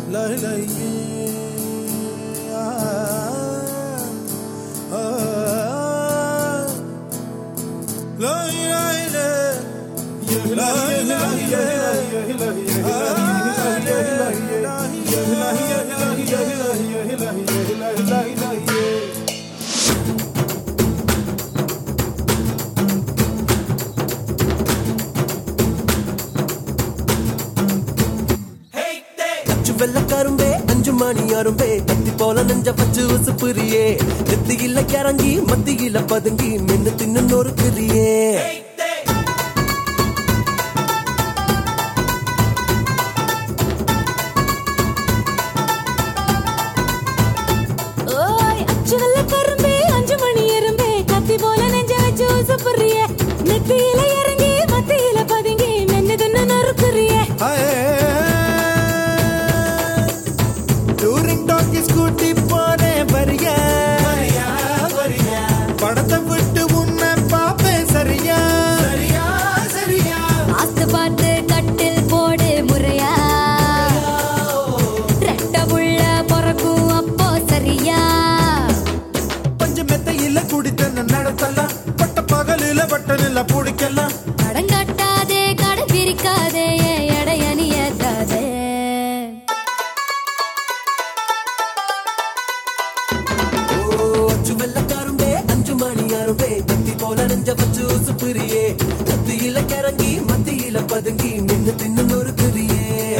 லாய் லாய் ஏ. ஆ, ஆ, லாய் லாய் லே. லாய் லாய் ஏ. ஆ, லாய் லாய் ஏ. அச்சு வெள்ளக்காரும்பே அஞ்சு மணி அரும்பே கத்தி போல நெஞ்ச பச்சு உசுப்புரியே நெத்தியில கிறங்கி மத்தியில பதுங்கி மின்னு தின்னு நொறுக்குறியே ஓய் அச்சு வெள்ள கரும்பே அஞ்சு மணி எறும்பே கத்தி போல நெஞ்ச வச்சு உசுப்புறிய நெத்தியில இறங்கி மத்தியில பதுங்கி மென்னு தின்னு நொறுக்குறிய டூரிங் டாக்கி ஸ்கூட்டி போனேன் வரியா படத்தை விட்டு உன்னை பாப்பேன் சரியா சரியா சரியா பார்த்து பார்த்து கட்டில் போடு முறையா ரெட்ட புள்ள பிறக்கும் அப்போ சரியா பஞ்சு மெத்தையில குடித்தன நடத்தலாம் பட்ட பகலில பட்டனில பிடிக்கலாம் கடங்காட்டாதே கடை பிரிக்காதே எடைய நீ ஏத்தாதே ஓ அச்சு வெள்ளக்காரும்பே அஞ்சு மணி அரும்பே கத்தி போல நெஞ்ச பச்சு உசுப்புரியே நெத்தியில கிறங்கி மத்தியில பதுங்கி மின்னு தின்னு நொறுக்குறியே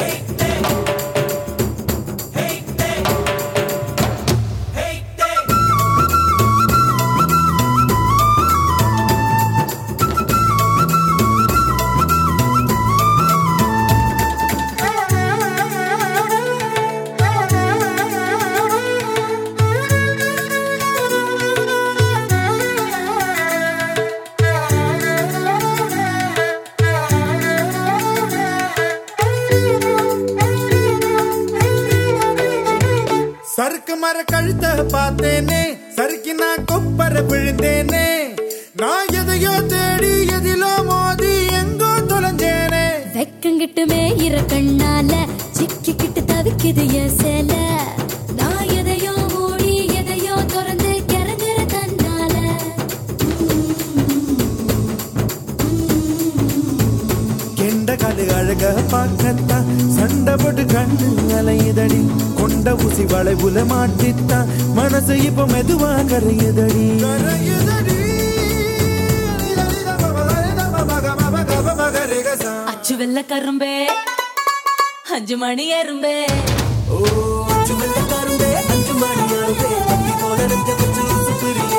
சறுக்கு மர கழுத்த பார்த்தேனே சறுக்கி நான் கொப்பர விழுந்தேனே நான் எதையோ தேடி எதிலோ மோதி எங்கோ தொலைஞ்சேனே வெக்கங்கிட்டுமே இர கண்ணால சிக்கிக்கிட்டு தவிக்குது என் சேல நான் எதையோ மூடி எதையோ திறந்து கிறங்குற தன்னால கெண்ட கடு அழக பார்க்கத்தான் சண்டை போட்டு கண்ணு அலையுதடி கொண்ட ஊசி வளைவுல மாட்டித்தான் மனசு இப்ப மெதுவா கரையுதடி அச்சு வெள்ள கரும்பே அஞ்சு மணி எறும்பே ஓ அச்சு வெள்ளக்காரும்பே அஞ்சு மணி அரும்பே கத்தி போல நெஞ்ச பச்சு உசுப்புரியே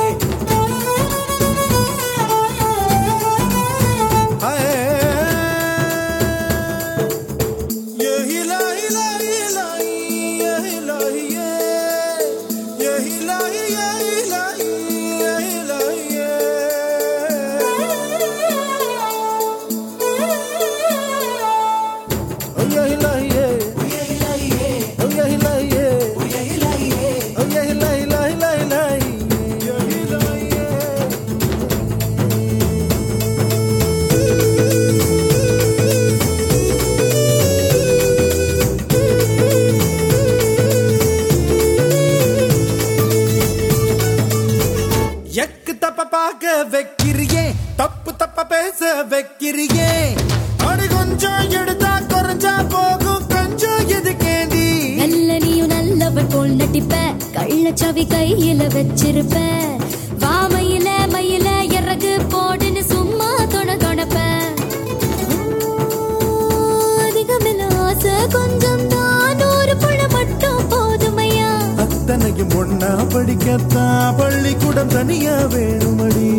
எக்கு தப்ப பார்க்க வைக்கிறியே தப்பு தப்ப பேச வைக்கிறியே அடி கொஞ்சம் எடுத்தா குறைஞ்சா போகும் கொஞ்சம் எது கேண்டி நல்ல நீயும் நல்லவள் போல் நடிப்ப கள்ளச்சாவி கையில வச்சிருப்ப வாமையில மயில இறகு போடுன்னு சும்மா தொண தொணப்ப அதிகமில்ல ஆசை கொஞ்சம் தான் நூறு புள்ள மட்டும் போதுமையா அத்தனையும் ஒன்னா படிக்கத்தான் பள்ளிக்கூடம் தனியா வேணுமடி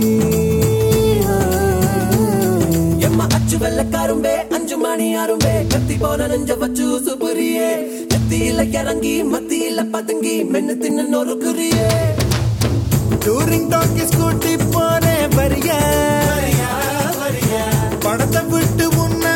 எம்மா அச்சு வெள்ளக்காரும்பே அஞ்சு மணி அரும்பே கத்தி போல நெஞ்ச வச்சு சுபுரியே நெத்தியில இறங்கி மத்தியில பதுங்கி மென்னு தின்னு நொறுக்குறியே டூரிங் டாக்கி ஸ்கூட்டி போனேன் வரியா படத்தை விட்டு உன்னை